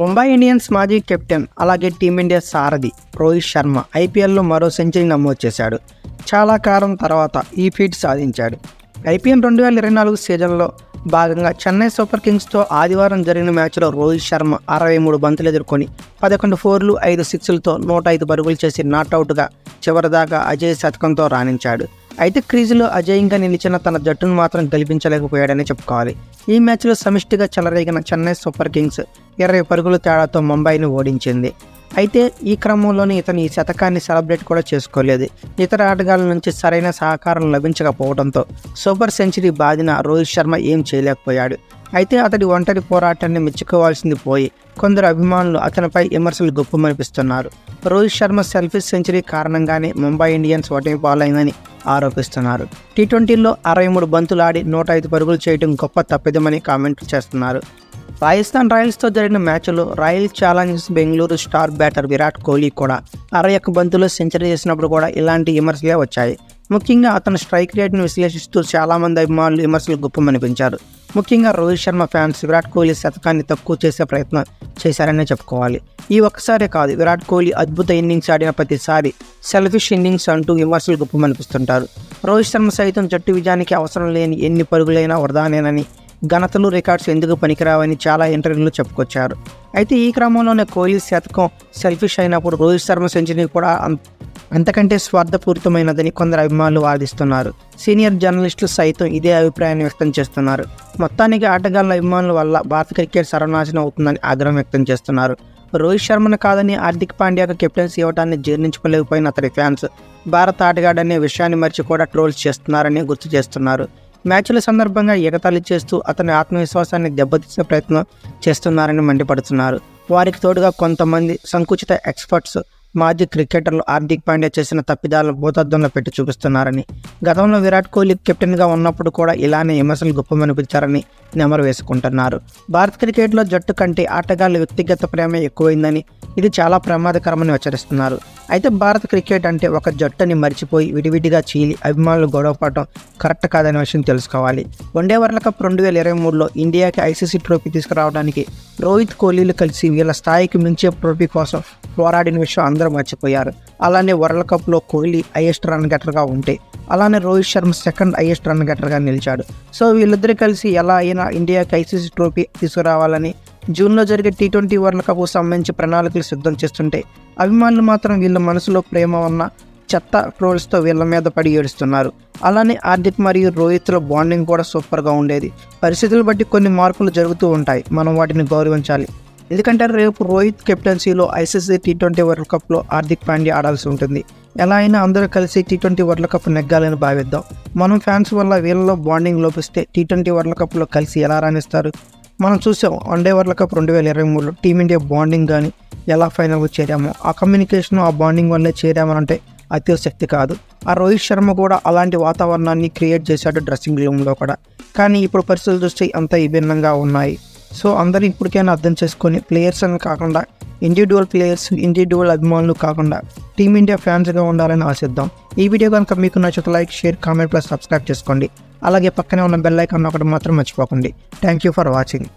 Mumbai Indians మాజీ captain అలాగే team India సారథి రోహిత్ శర్మ ఐపీఎల్లో మరో సెంచరీ నమోదు చేశాడు చాలా కాలం తర్వాత ఈ ఫీట్ సాధించాడు ఐపీఎల్ రెండు వేల ఇరవై నాలుగు సీజన్లో భాగంగా చెన్నై సూపర్ కింగ్స్తో ఆదివారం జరిగిన మ్యాచ్లో రోహిత్ శర్మ అరవై మూడు బంతులు ఎదుర్కొని పదకొండు ఫోర్లు ఐదు సిక్స్లతో నూట ఐదు పరుగులు చేసి నాట్అవుట్గా చివరిదాకా అజయ్ శతకంతో రాణించాడు అయితే క్రీజులో అజయంగా నిలిచిన తన జట్టును మాత్రం గెలిపించలేకపోయాడని చెప్పుకోవాలి ఈ మ్యాచ్లో సమిష్టిగా చెలరేగిన చెన్నై సూపర్ కింగ్స్ ఇరవై పరుగుల తేడాతో ముంబైని ఓడించింది అయితే ఈ క్రమంలోనే ఇతను ఈ శతకాన్ని సెలబ్రేట్ కూడా చేసుకోలేదు ఇతర ఆటగాళ్ళ నుంచి సరైన సహకారం లభించకపోవడంతో సూపర్ సెంచరీ బాదిన రోహిత్ శర్మ ఏం చేయలేకపోయాడు అయితే అతడి ఒంటరి పోరాటాన్ని మెచ్చుకోవాల్సింది పోయి కొందరు అభిమానులు అతనిపై విమర్శలు గుప్పమనిపిస్తున్నారు రోహిత్ శర్మ సెల్ఫీ సెంచరీ కారణంగానే ముంబై ఇండియన్స్ ఓటమి పాలైందని ఆరోపిస్తున్నారు టీ ట్వంటీలో అరవై మూడు బంతులు ఆడి నూట ఐదు పరుగులు చేయడం గొప్ప తప్పిదమని కామెంట్లు చేస్తున్నారు రాజస్థాన్ రాయల్స్తో జరిగిన మ్యాచ్లో Royal Challengers Bengaluru star batter Virat Kohli కూడా అరవై ఒక్క బంతులు సెంచరీ చేసినప్పుడు కూడా ఇలాంటి విమర్శలే వచ్చాయి ముఖ్యంగా అతని స్ట్రైక్ రేట్ను విశ్లేషిస్తూ చాలామంది అభిమానులు విమర్శలు గుప్పమనిపించారు ముఖ్యంగా రోహిత్ శర్మ ఫ్యాన్స్ విరాట్ కోహ్లీ శతకాన్ని తక్కువ చేసే ప్రయత్నం చేశారనే చెప్పుకోవాలి ఈ ఒక్కసారే కాదు విరాట్ కోహ్లీ అద్భుత ఇన్నింగ్స్ ఆడిన ప్రతిసారి సెల్ఫిష్ ఇన్నింగ్స్ అంటూ విమర్శలు గుప్పమనిపిస్తుంటారు రోహిత్ శర్మ సైతం జట్టు విజయానికి అవసరం లేని ఎన్ని పరుగులైనా వృధానేనని ఘనతలు రికార్డ్స్ ఎందుకు పనికిరావని చాలా ఇంటర్వ్యూలు చెప్పుకొచ్చారు అయితే ఈ క్రమంలోనే కోహ్లీ శతకం సెల్ఫిష్ అయినప్పుడు రోహిత్ శర్మ సెంచరీ కూడా అం- అంతకంటే స్వార్థపూరితమైనదని కొందరు అభిమానులు వాదిస్తున్నారు సీనియర్ జర్నలిస్టులు సైతం ఇదే అభిప్రాయాన్ని వ్యక్తం చేస్తున్నారు మొత్తానికి ఆటగాళ్ల అభిమానుల వల్ల భారత క్రికెట్ సర్వనాశనం అవుతుందని ఆగ్రహం వ్యక్తం చేస్తున్నారు రోహిత్ శర్మను కాదని హార్దిక్ పాండ్యాకు కెప్టెన్సీ ఇవ్వడాన్ని జీర్ణించుకోలేకపోయిన అతడి ఫ్యాన్స్ భారత ఆటగాడనే విషయాన్ని మర్చి కూడా ట్రోల్స్ చేస్తున్నారని గుర్తు చేస్తున్నారు మ్యాచ్ల సందర్భంగా ఎగతాళి చేస్తూ అతని ఆత్మవిశ్వాసాన్ని దెబ్బతీసే ప్రయత్నం చేస్తున్నారని మండిపడుతున్నారు వారికి తోడుగా కొంతమంది సంకుచిత ఎక్స్పర్ట్స్ మాజీ క్రికెటర్లు హార్దిక్ పాండ్యా చేసిన తప్పిదాలను భూతద్దంలో పెట్టి చూపిస్తున్నారని గతంలో విరాట్ కోహ్లీ కెప్టెన్గా ఉన్నప్పుడు కూడా ఇలానే విమర్శలు గొప్పమనిపించారని నెమరు వేసుకుంటున్నారు భారత క్రికెట్లో జట్టు కంటే ఆటగాళ్ల వ్యక్తిగత ప్రేమ ఎక్కువైందని ఇది చాలా ప్రమాదకరమని హెచ్చరిస్తున్నారు అయితే భారత క్రికెట్ అంటే ఒక జట్టుని మర్చిపోయి విడివిడిగా చీలి అభిమానులు గొడవపడటం కరెక్ట్ కాదనే విషయం తెలుసుకోవాలి వన్డే వరల్డ్ కప్ రెండు వేల ఇరవై మూడులో ఇండియాకి ఐసీసీ ట్రోఫీ తీసుకురావడానికి రోహిత్ కోహ్లీలు కలిసి వీళ్ళ స్థాయికి మించే ట్రోఫీ కోసం పోరాడిన విషయం అందరూ మర్చిపోయారు అలానే వరల్డ్ కప్లో కోహ్లీ హైయెస్ట్ రన్ గెటర్గా ఉంటే అలానే Rohit Sharma second highest run గెటర్గా నిలిచాడు సో వీళ్ళిద్దరు కలిసి ఎలా అయినా ఇండియాకి ఐసీసీ ట్రోఫీ తీసుకురావాలని జూన్లో జరిగే టీ ట్వంటీ వరల్డ్ కప్ సంబంధించి ప్రణాళికలు సిద్ధం చేస్తుంటే అభిమానులు మాత్రం వీళ్ళ మనసులో ప్రేమ ఉన్న చెత్త ట్రోల్స్తో వీళ్ళ మీద పడి ఏడుస్తున్నారు అలానే హార్దిక్ మరియు రోహిత్ల బాండింగ్ కూడా సూపర్గా ఉండేది పరిస్థితులు బట్టి కొన్ని మార్పులు జరుగుతూ ఉంటాయి మనం వాటిని గౌరవించాలి ఎందుకంటే రేపు రోహిత్ కెప్టెన్సీలో ఐసీసీ టీ ట్వంటీ వరల్డ్ కప్లో హార్దిక్ పాండ్యా ఆడాల్సి ఉంటుంది ఎలా అయినా అందరూ కలిసి టీ ట్వంటీ వరల్డ్ కప్ నెగ్గాలని భావిద్దాం మనం ఫ్యాన్స్ వల్ల వీళ్ళలో బాండింగ్ లోపిస్తే టీ ట్వంటీ వరల్డ్ కప్లో కలిసి ఎలా రాణిస్తారు మనం చూసాం వన్డే వరల్డ్ కప్ రెండు వేల ఇరవై మూడులో టీమిండియా బాండింగ్ కానీ ఎలా ఫైనల్గా చేరామో ఆ కమ్యూనికేషన్ ఆ బాండింగ్ వల్లే చేరామనంటే అత్యవశక్తి కాదు ఆ రోహిత్ శర్మ కూడా అలాంటి వాతావరణాన్ని క్రియేట్ చేశాడు డ్రెస్సింగ్ రూమ్లో కూడా కానీ ఇప్పుడు పరిస్థితులు చూస్తే అంత విభిన్నంగా ఉన్నాయి సో అందరూ ఇప్పటికైనా అర్థం చేసుకొని ప్లేయర్స్ అని కాకుండా ఇండివిజువల్ ప్లేయర్స్ ఇండివిజువల్ అభిమానులు కాకుండా టీమిండియా ఫ్యాన్స్గా ఉండాలని ఆశిద్దాం ఈ వీడియో కనుక మీకు నచ్చితే like share comment plus subscribe చేసుకోండి అలాగే పక్కనే ఉన్న బెల్ ఐకాన్ ఒకటి మాత్రం మర్చిపోకండి థ్యాంక్ యూ ఫర్ వాచింగ్